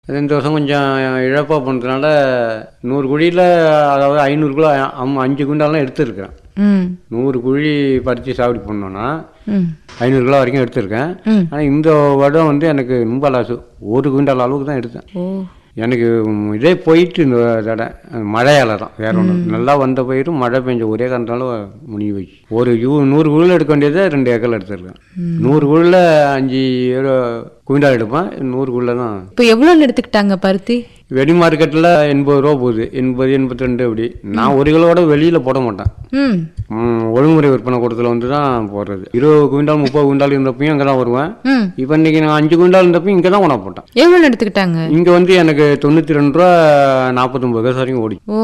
இந்த வருஷம் கொஞ்சம் இழப்பாக போனதுனால நூறு குழியில் அதாவது ஐநூறு கிலோ அம் அஞ்சு குண்டாலாம் எடுத்துருக்கேன் ம் நூறு குழி பறித்து சாகுபடி பண்ணோன்னா ம் ஐநூறு கிலோ வரைக்கும் எடுத்திருக்கேன் ம். ஆனால் இந்த வருடம் வந்து எனக்கு ரொம்ப லாஸு ஒரு குண்டால் அளவுக்கு தான் எடுத்தேன் ஓ எனக்கு ம், இதே போயிட்டு இந்த தடவை மழையால தான் வேற ஒன்று நல்லா வந்த பயிரும் மழை பெஞ்ச ஒரே காரணத்தால முடிஞ்சு போச்சு ஒரு யூ நூறு குழியில் எடுக்க வேண்டியதை ரெண்டு ஏக்கர் எடுத்திருக்கேன் நூறு குழியில் அஞ்சு ஏழு குவிண்டால் எடுப்பேன் நூறு குழியில் தான் இப்போ எவ்வளோன்னு எடுத்துக்கிட்டாங்க பருத்தி வெளி மார்க்கெட்டில் எண்பது ரூபா போகுது எண்பது எண்பத்தி ரெண்டு அப்படி நான் ஒரு கிலோட வெளியில் போட மாட்டேன் ம் ம், ஒழுங்குமுறை விற்பனை கூடத்தில் வந்து தான் போடுறது இருபது குவிண்டால் முப்பது குவிண்டால் இருந்தப்பையும் அங்கே தான் வருவேன் ம் இப்போ இன்னைக்கு நான் அஞ்சு குவிண்டால் இருந்தப்பையும் இங்கே தான் கொண்டா போட்டேன் எவ்வளோன்னு எடுத்துக்கிட்டாங்க இங்கே வந்து எனக்கு தொண்ணூற்றி ரெண்டு ரூபா நாற்பத்தொம்பது காசு வரைக்கும் ஓடி ஓ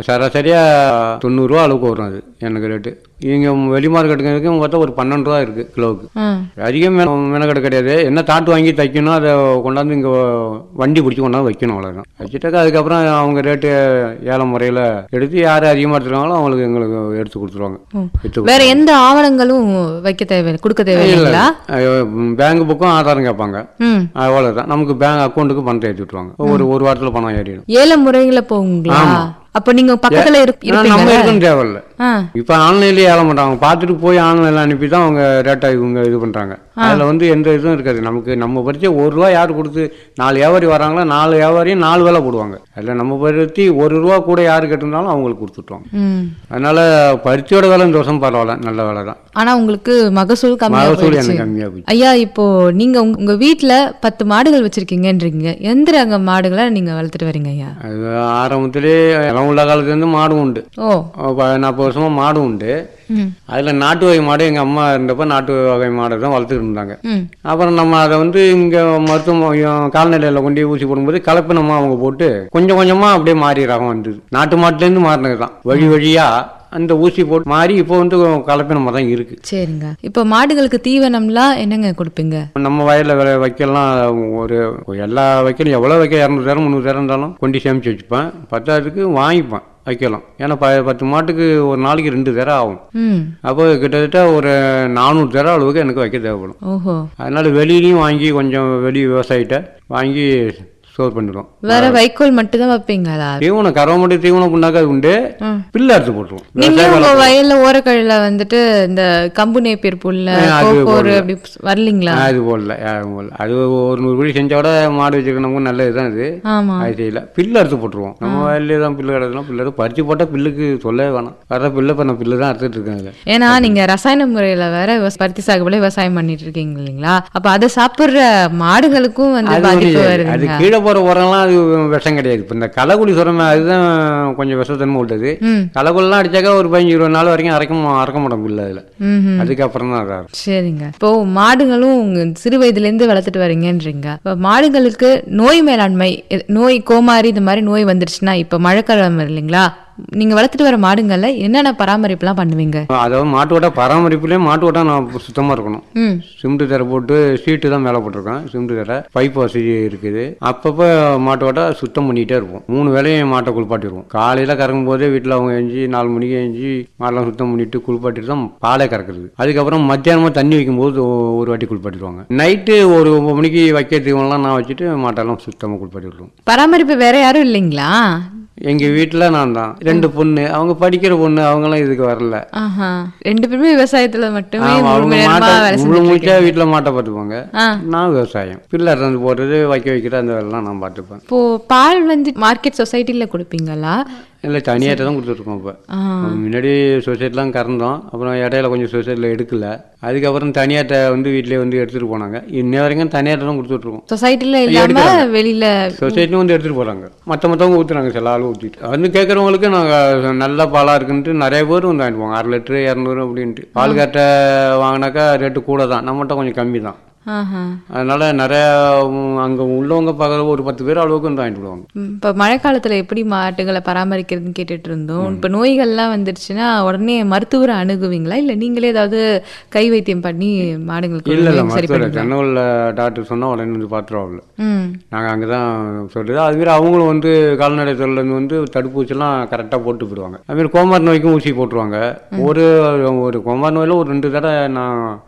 சராசரியாக தொண்ணூறுரூவா அளவுக்கு வரும் அது எனக்கு ரேட்டு இங்கே வெளி மார்க்கெட்டுக்கு பார்த்தா ஒரு பன்னெண்டு ரூபா இருக்குது கிலோவுக்கு ஆ அதிகம் மென மெனக்கடை கிடையாது என்ன தாட்டு வாங்கி தைக்கணும் அதை கொண்டாந்து இங்கே வண்டி பிடிச்சி கொண்டாந்து வைக்கணும் அவ்வளோதான் வச்சுட்டாக்கா அதுக்கப்புறம் அவங்க ரேட்டு ஏழை முறையில் எடுத்து யார் அதிகமாக எடுத்துருவாங்களோ அவங்களுக்கு எங்களுக்கு எடுத்து கொடுத்துருவாங்க ம். வித்து வேற எந்த ஆவணங்களும் வைக்க தேவை கொடுக்க தேவையில்லைங்களா பேங்க் புக்கும் ஆதாரம் கேட்பாங்க ம் அவ்வளோதான் நமக்கு பேங்க் அக்கௌண்ட்டுக்கு பணத்தை ஏற்றி விட்ருவாங்க ஒரு ஒரு வாரத்தில் பணம் ஏறிடும் ஏழை முறையில போகுங்களா அப்ப நீங்க பக்கத்துல இருப்- ஆனா நம்ம இருப்பீங்க இருக்கணும் தேவையில்ல ஆ இப்போ ஆன்லைன்லேயே ஏல மாட்டாங்க பார்த்துட்டு போய் ஆன்லைனில் அனுப்பி தான் அவங்க ரேட்டை இவங்க இது பண்ணுறாங்க அதில் வந்து எந்த இதுவும் இருக்காது நமக்கு நம்ம பறிச்சு ஒரு ரூபா யார் கொடுத்து நாலு வியாபாரி வராங்களோ நாலு வியாபாரியும் நாலு வேலை போடுவாங்க அதில் நம்ம பருத்தி ஒரு ரூபா கூட யார் கேட்டிருந்தாலும் அவங்களுக்கு கொடுத்துட்டோம் ம் அதனால பருத்தியோட விலை இந்த வருஷம் பரவாயில்ல நல்ல விலை தான் ஆனா உங்களுக்கு மகசூல் கம்மியா மகசூல் போயிடுச்சு எனக்கு கம்மியாக போச்சு ஐயா இப்போ நீங்க உங்க- உங்க வீட்ல பத்து மாடுகள் வச்சிருக்கீங்கன்றீங்க எந்த ரக மாடுகளை நீங்க வளர்த்துட்டு வரீங்க ஐயா அது ஆரம்பத்திலே இளம் உள்ள காலத்துலேருந்து மாடும் உண்டு ஓ ப- நாற்பது வருஷமாக மாடும் உண்டு ம் அதில் நாட்டு வகை மாடு எங்கள் அம்மா இருந்தப்போ நாட்டு வகை மாடு தான் வளர்த்துட்டு இருந்தாங்க ம் அப்புறம் நம்ம அதை வந்து இங்கே மருத்துவம் கால்நடையில் கொண்டு போய் ஊசி போடும்போது கலப்பினமாக அவங்க போட்டு கொஞ்சம் கொஞ்சமாக அப்படியே மாறி ரகம் வந்தது நாட்டு மாட்டுலேருந்து மாறினது தான் வழி வழியாக அந்த ஊசி போட்டு மாறி இப்போ வந்து கலப்பினமாக தான் இருக்குது சரிங்க இப்போ மாடுகளுக்கு தீவனம்லாம் என்னங்க கொடுப்பீங்க நம்ம வயலில் வை- வைக்கலாம் ஒரு எல்லா வைக்கலும் எவ்வளோ வைக்க இரநூறுவாரம் முந்நூறுவாரம் இருந்தாலும் கொண்டு சேமித்து வச்சுப்பேன் பத்தாயிரத்துக்கு வாங்கிப்பேன் வைக்கலாம் ஏன்னா ப பத்து மாட்டுக்கு ஒரு நாளைக்கு ரெண்டு தரம் ஆகும் ம் அப்போ கிட்டத்தட்ட ஒரு நானூறு தரம் அளவுக்கு எனக்கு வைக்க தேவைப்படும் ஓஹோ அதனால வெளியிலையும் வாங்கி கொஞ்சம் வெளி விவசாயிட்ட வாங்கி ஸ்டோர் பண்ணிடுவோம் வேற வைக்கோல் மட்டும் தான் வைப்பீங்களா தீவனம் கரவமட்டி தீவனம் புண்ணாக்கு அது உண்டு ம். பில்லு அறுத்து போட்டுருவோம் நீங்க உங்க வயல்ல ஓரக்கழில வந்துட்டு இந்த கம்பு நேப்பியர் புல்ல அது கோக்கோரு அப்படி வரலீங்களா அது போடல யாரும் போடல அது ஒரு நூறு குழி செஞ்சோட மாடு வச்சுக்கணும் நல்லது தான் இது ஆமா அது செய்யல பில்லு அறுத்து போட்டுருவோம் நம்ம வயல்லே தான் பில்லு கிடக்குனா பில்லு அறுத்து பறிச்சு போட்டால் பில்லுக்கு சொல்லவே வேணாம் வர பில்லு இப்போ நான் பில்லு தான் அறுத்துட்டு இருக்கேன் அதில் ஏன்னா நீங்க ரசாயன முறையில வேற விவச- பருத்தி சாகுபடி விவசாயம் பண்ணிட்டு இருக்கீங்க இல்லைங்களா அப்ப அதை சாப்பிடுற மாடுகளுக்கும் வந்து அது பாதிப்பு ஒரு- அது வருதுங்க கீழே போகிற உரம்லாம் அது விஷம் கிடையாது இப்போ இந்த களைக்குடி சுரமே அதுதான் கொஞ்சம் விஷத்தன்மை உள்ளது ம் களைக்குடிலாம் அடிச்சாக்கா ஒரு பதினஞ்சு இருபது நாள் வரைக்கும் அரைக்க அறக்க மாட்டோம் பில்லு அதில் ம் அதுக்கப்புறம் தான் அதான் சரிங்க இப்போ மாடுகளும் உங்க சிறு வயதுல இருந்து வளர்த்துட்டு வரீங்கன்றீங்க இப்போ மாடுகளுக்கு நோய் மேலாண்மை எ- நோய் கோமாரி இந்த மாதிரி நோய் வந்துருச்சுன்னா இப்போ மழைக்காலம் இல்லைங்களா நீங்க வளர்த்துட்டு வர மாடுங்கள்ல என்னென்ன பராமரிப்புலாம் பண்ணுவீங்க அதாவது மாட்டோட பராமரிப்புலேயே மாட்டோட நான் சுத்தமாக இருக்கணும் ம் சிமெண்ட் தரை போட்டு சீட்டு தான் மேலே போட்டிருக்கேன் சிமெண்ட் தரை பைப் வசதி இருக்குது அப்பப்போ மாட்டோட சுத்தம் பண்ணிகிட்டே இருப்போம் மூணு வேளையும் மாட்டை குளிப்பாட்டிடுவோம் காலையில் கறக்கும் போதே வீட்டில் அவங்க எஞ்சி நாலு மணிக்கு எஞ்சி மாடெல்லாம் சுத்தம் பண்ணிட்டு குளிப்பாட்டிட்டு தான் பாலே கறக்குறது அதுக்கப்புறம் மத்தியானமாக தண்ணி வைக்கும்போது ஒ- ஒரு வாட்டி குளிப்பாட்டிடுவாங்க நைட்டு ஒரு ஒம்பது மணிக்கு வைக்க தீவனம்லாம் நான் வச்சுட்டு மாட்டெல்லாம் சுத்தமாக குளிப்பாட்டி விடுவோம் பராமரிப்பு வேற யாரும் இல்லைங்களா எங்கள் வீட்டில் நான் தான் ரெண்டு பொண்ணு அவங்க படிக்கிற பொண்ணு அவங்களாம் இதுக்கு வரல ஆஹா ரெண்டு பேருமே விவசாயத்துல மட்டுமே ஆமா, அவங்க முழு நேரமா மாட்டை வேலை முழு செஞ்சுட்டு மூச்சா வீட்டில் மாட்டை பார்த்துப்பாங்க ஆ நான் விவசாயம் பிள்ளை இறந்து போடுறது வைக்க வைக்கிற அந்த வேலைலாம் நான் பார்த்துப்பேன் இப்போ பால் வந்து மார்க்கெட் சொசைட்டில கொடுப்பீங்களா இல்லை தனியாட்ட தான் கொடுத்துட்ருக்கோம் இப்போ ஆ முன்னாடி சொசைட்டிலாம் கறந்தோம் அப்புறம் இடையில கொஞ்சம் சொசைட்டியில் எடுக்கல அதுக்கப்புறம் தனியாட்ட வந்து வீட்டிலே வந்து எடுத்துகிட்டு போனாங்க இன்ன வரைக்கும் தனியாட்ட தான் கொடுத்துட்ருக்கோம் சொசைட்டில இல்லாம வெளியில சொசைட்டிலும் வந்து எடுத்துகிட்டு போகிறாங்க மற்ற மற்றவங்க ஊற்றுறாங்க சில ஆள் ஊற்றிட்டு வந்து கேட்குறவங்களுக்கு நாங்கள் நல்ல பாலாக இருக்குன்ட்டு நிறைய பேர் வந்து வாங்கிட்டு போவாங்க அரை லிட்டரு இரநூறு அப்படின்ட்டு பால் கட்டை வாங்கினாக்கா ரேட்டு கூட தான் நம்மகிட்ட கொஞ்சம் கம்மி தான் ஆஹா அதனால நிறைய அங்கே உள்ளவங்க பார்க்குற ஒரு பத்து பேர் அளவுக்கு வந்து வாங்கிட்டு போவாங்க ம், இப்ப மழைக்காலத்துல எப்படி மாட்டுகளை பராமரிக்கிறதுன்னு கேட்டுட்டு இருந்தோம் இப்ப நோய்கள்லாம் வந்துருச்சுன்னா உடனே மருத்துவரை அணுகுவீங்களா இல்ல நீங்களே ஏதாவது கை வைத்தியம் பண்ணி மாடுங்களுக்கு இல்லை இல்லை நோய் சரி மருத்துவர் பண்ணுவீங்களா சென்னூரில் டாக்டர் சொன்னால் உடனே வந்து பார்த்துருவாங்க ம் நாங்கள் அங்கே தான் சொல்கிறது அதுமாரி அவங்களும் வந்து கால்நடை தொழிலேருந்து வந்து தடுப்பூசிலாம் கரெக்டாக போட்டு போயிடுவாங்க அதுமாரி கோமார் நோய்க்கும் ஊசி போட்டுருவாங்க ஒரு ஒரு கோமார் நோயில் ஒரு ரெண்டு தடவை நான்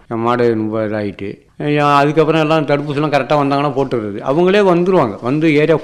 என் மாடு ரொம்ப இதாகிட்டு அதுக்கப்புறம் எல்லாம் தடுப்பூசிலாம் கரெக்டாக வந்தாங்கன்னா போட்டுடுறது அவங்களே வந்துருவாங்க வந்து ஏரியா